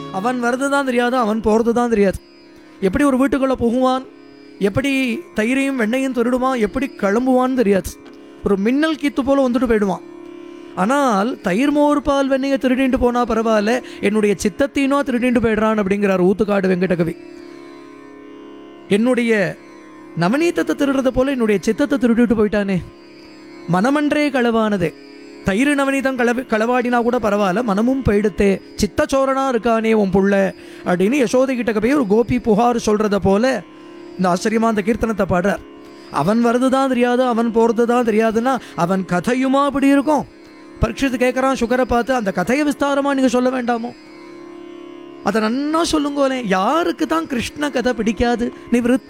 அவன் வர்றது தான் தெரியாது அவன் போகிறது தான் தெரியாது எப்படி ஒரு வீட்டுக்குள்ளே புகுவான் எப்படி தயிரையும் வெண்ணையும் திருடுவான் எப்படி கிளம்புவான்னு தெரியாது ஒரு மின்னல் கீத்து போல வந்துட்டு போயிடுவான் ஆனால் தயிர் மோர் பால் வெண்ணையை திருடிட்டு போனா பரவாயில்ல என்னுடைய சித்தத்தினோ திருடிட்டு போயிடுறான் அப்படிங்கிறார் ஊத்துக்காடு வெங்கடகவி என்னுடைய நவநீதத்தை திருடுறத போல என்னுடைய சித்தத்தை திருடிட்டு போயிட்டானே மனமன்றே களவானதே தயிர் நவநீதம் களவி களவாடினா கூட பரவாயில்ல மனமும் போயிடுத்தே சித்தச்சோரனா இருக்கானே உன் புள்ள அப்படின்னு யசோதை கிட்ட போய் ஒரு கோபி புகார் சொல்றத போல இந்த ஆச்சரியமா அந்த கீர்த்தனத்தை பாடுறார் அவன் வர்றது தான் தெரியாது அவன் போகிறது தான் தெரியாதுன்னா அவன் கதையுமா அப்படி இருக்கும் பரீட்சித்து கேட்குறான் சுகரை பார்த்து அந்த கதையை விஸ்தாரமாக நீங்கள் சொல்ல வேண்டாமோ அதை நன்னா சொல்லுங்கோலே யாருக்கு தான் கிருஷ்ண கதை பிடிக்காது நிவிருத்த